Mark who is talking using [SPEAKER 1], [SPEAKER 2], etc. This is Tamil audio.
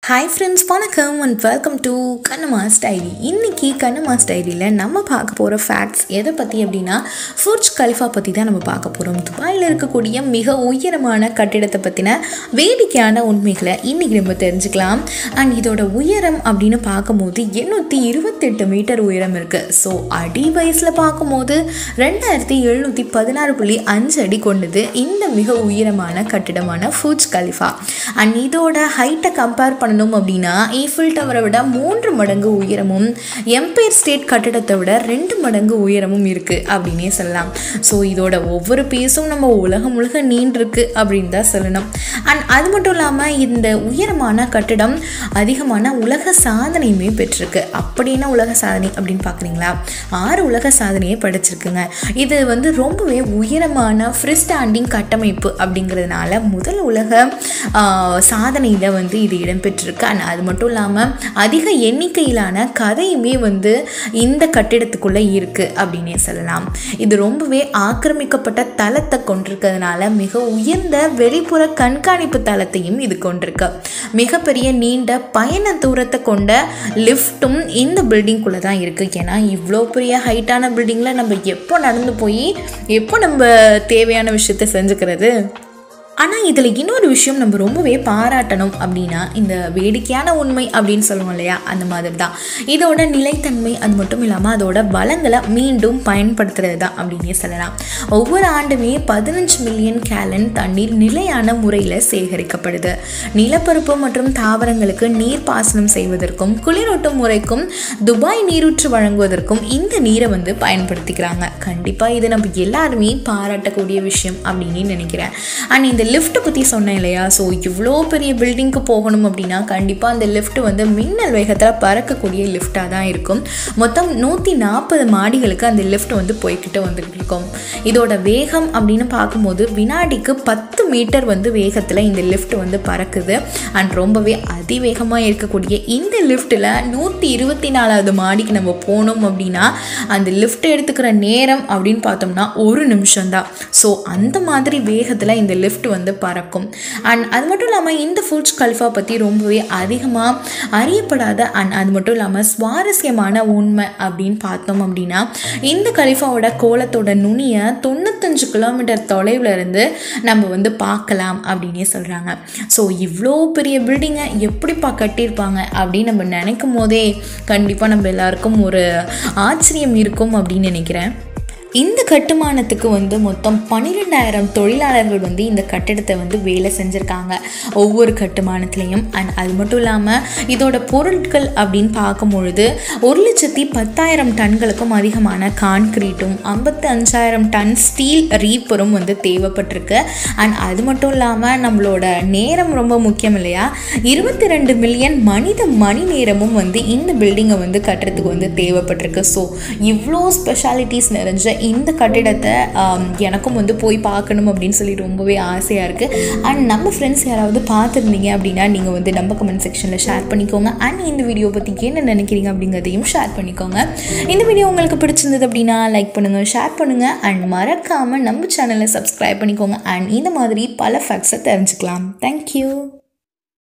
[SPEAKER 1] ஹாய் ஃப்ரெண்ட்ஸ் வணக்கம் and welcome to Kannammas diary இன்னைக்கு கண்ணமாஸ் டைரியில் நம்ம பார்க்க போகிற ஃபேக்ட்ஸ் எதை பற்றி அப்படின்னா ஃபுர்ஜ் கலிஃபா பற்றி தான் நம்ம பார்க்க போகிறோம் துபாயில் இருக்கக்கூடிய மிக உயரமான கட்டிடத்தை பற்றின வேடிக்கையான உண்மைகளை இன்றைக்கி நம்ம தெரிஞ்சுக்கலாம் அண்ட் இதோட உயரம் அப்படின்னு பார்க்கும்போது எண்ணூற்றி இருபத்தெட்டு மீட்டர் உயரம் இருக்குது ஸோ அடி வயசில் பார்க்கும்போது ரெண்டாயிரத்தி எழுநூற்றி பதினாறு புள்ளி அஞ்சு அடி கொண்டது இந்த மிக உயரமான கட்டிடமான ஃபுர்ஜ் கலிஃபா அண்ட் இதோட ஹைட்டை கம்பேர் பண்ணணும் அப்படின்னா ஈஃபில் டவரை விட மூன்று மடங்கு உயரமும் எம்பையர் ஸ்டேட் கட்டிடத்தை விட ரெண்டு மடங்கு உயரமும் இருக்குது அப்படின்னே சொல்லலாம் ஸோ இதோட ஒவ்வொரு பீஸும் நம்ம உலகம் முழுக்க நீண்டிருக்கு அப்படின்னு தான் சொல்லணும் அண்ட் அது மட்டும் இல்லாமல் இந்த உயரமான கட்டிடம் அதிகமான உலக சாதனையுமே பெற்றிருக்கு அப்படின்னா உலக சாதனை அப்படின்னு பார்க்குறீங்களா ஆறு உலக சாதனையை படைச்சிருக்குங்க இது வந்து ரொம்பவே உயரமான ஃப்ரீ ஸ்டாண்டிங் கட்டமைப்பு அப்படிங்கிறதுனால முதல் உலக சாதனையில் வந்து இது இடம்பெற்றிருக்கு அண்ட் அது மட்டும் இல்லாமல் அதிக எண்ணிக்கையிலான கதையுமே வந்து இந்த கட்டிடத்துக்குள்ளே இருக்குது அப்படின்னே சொல்லலாம் இது ரொம்பவே ஆக்கிரமிக்கப்பட்ட தளத்தை கொண்டிருக்கிறதுனால மிக உயர்ந்த வெளிப்புற கண்காணிப்பு தளத்தையும் இது கொண்டிருக்கு மிகப்பெரிய நீண்ட பயண தூரத்தை கொண்ட லிஃப்ட்டும் இந்த பில்டிங்குள்ளே தான் இருக்குது ஏன்னா இவ்வளோ பெரிய ஹைட்டான பில்டிங்கில் நம்ம எப்போ நடந்து போய் எப்போ நம்ம தேவையான விஷயத்த செஞ்சுக்கிறது ஆனால் இதில் இன்னொரு விஷயம் நம்ம ரொம்பவே பாராட்டணும் அப்படின்னா இந்த வேடிக்கையான உண்மை அப்படின்னு சொல்லுவோம் இல்லையா அந்த மாதிரி தான் இதோட நிலைத்தன்மை அது மட்டும் இல்லாமல் அதோட வளங்களை மீண்டும் பயன்படுத்துறது தான் அப்படின்னே சொல்லலாம் ஒவ்வொரு ஆண்டுமே பதினஞ்சு மில்லியன் கேலன் தண்ணீர் நிலையான முறையில் சேகரிக்கப்படுது நிலப்பரப்பு மற்றும் தாவரங்களுக்கு நீர் பாசனம் செய்வதற்கும் குளிரூட்டும் முறைக்கும் துபாய் நீரூற்று வழங்குவதற்கும் இந்த நீரை வந்து பயன்படுத்திக்கிறாங்க கண்டிப்பாக இது நம்ம எல்லாருமே பாராட்டக்கூடிய விஷயம் அப்படின்னு நினைக்கிறேன் அண்ட் இந்த லிஃப்ட்டை பற்றி சொன்னேன் இல்லையா ஸோ இவ்வளோ பெரிய பில்டிங்க்கு போகணும் அப்படின்னா கண்டிப்பாக அந்த லிஃப்ட் வந்து மின்னல் வேகத்தில் பறக்கக்கூடிய லிஃப்டாக தான் இருக்கும் மொத்தம் நூற்றி நாற்பது மாடிகளுக்கு அந்த லிஃப்ட் வந்து போய்கிட்டு வந்துக்கிட்டு இருக்கும் இதோட வேகம் அப்படின்னு பார்க்கும்போது வினாடிக்கு பத்து மீட்டர் வந்து வேகத்தில் இந்த லிஃப்ட் வந்து பறக்குது அண்ட் ரொம்பவே அதிவேகமாக இருக்கக்கூடிய இந்த லிஃப்ட்டில் நூற்றி இருபத்தி நாலாவது மாடிக்கு நம்ம போனோம் அப்படின்னா அந்த லிஃப்ட் எடுத்துக்கிற நேரம் அப்படின்னு பார்த்தோம்னா ஒரு நிமிஷம் தான் ஸோ அந்த மாதிரி வேகத்தில் இந்த லிஃப்ட் வந்து பறக்கும் அண்ட் அது மட்டும் இல்லாமல் இந்த ஃபுட்ஸ் கல்ஃபா பற்றி ரொம்பவே அதிகமாக அறியப்படாத அண்ட் அது மட்டும் இல்லாமல் சுவாரஸ்யமான உண்மை அப்படின்னு பார்த்தோம் அப்படின்னா இந்த கலிஃபாவோட கோலத்தோட நுனியை தொண்ணூத்தஞ்சு கிலோமீட்டர் தொலைவில் இருந்து நம்ம வந்து பார்க்கலாம் அப்படின்னே சொல்கிறாங்க ஸோ இவ்வளோ பெரிய பில்டிங்கை எப்படிப்பா கட்டியிருப்பாங்க அப்படின்னு நம்ம நினைக்கும் போதே கண்டிப்பாக நம்ம எல்லாருக்கும் ஒரு ஆச்சரியம் இருக்கும் அப்படின்னு நினைக்கிறேன் இந்த கட்டுமானத்துக்கு வந்து மொத்தம் பன்னிரெண்டாயிரம் தொழிலாளர்கள் வந்து இந்த கட்டிடத்தை வந்து வேலை செஞ்சுருக்காங்க ஒவ்வொரு கட்டுமானத்துலேயும் அண்ட் அது மட்டும் இல்லாமல் இதோட பொருட்கள் அப்படின்னு பார்க்கும் பொழுது ஒரு லட்சத்தி பத்தாயிரம் டன்களுக்கும் அதிகமான கான்கிரீட்டும் ஐம்பத்தி அஞ்சாயிரம் டன் ஸ்டீல் ரீப்பரும் வந்து தேவைப்பட்டிருக்கு அண்ட் அது மட்டும் இல்லாமல் நம்மளோட நேரம் ரொம்ப முக்கியம் இல்லையா இருபத்தி ரெண்டு மில்லியன் மனித மணி நேரமும் வந்து இந்த பில்டிங்கை வந்து கட்டுறதுக்கு வந்து தேவைப்பட்டிருக்கு ஸோ இவ்வளோ ஸ்பெஷாலிட்டிஸ் நிறைஞ்ச இந்த கட்டிடத்தை எனக்கும் வந்து போய் பார்க்கணும் அப்படின்னு சொல்லி ரொம்பவே ஆசையாக இருக்குது அண்ட் நம்ம ஃப்ரெண்ட்ஸ் யாராவது பார்த்துருந்தீங்க அப்படின்னா நீங்கள் வந்து நம்ம கமெண்ட் செக்ஷனில் ஷேர் பண்ணிக்கோங்க அண்ட் இந்த வீடியோ பற்றி என்ன நினைக்கிறீங்க அப்படிங்கிறதையும் ஷேர் பண்ணிக்கோங்க இந்த வீடியோ உங்களுக்கு பிடிச்சிருந்தது அப்படின்னா லைக் பண்ணுங்கள் ஷேர் பண்ணுங்கள் அண்ட் மறக்காமல் நம்ம சேனலை சப்ஸ்கிரைப் பண்ணிக்கோங்க அண்ட் இந்த மாதிரி பல ஃபேக்ட்ஸை தெரிஞ்சுக்கலாம் தேங்க்யூ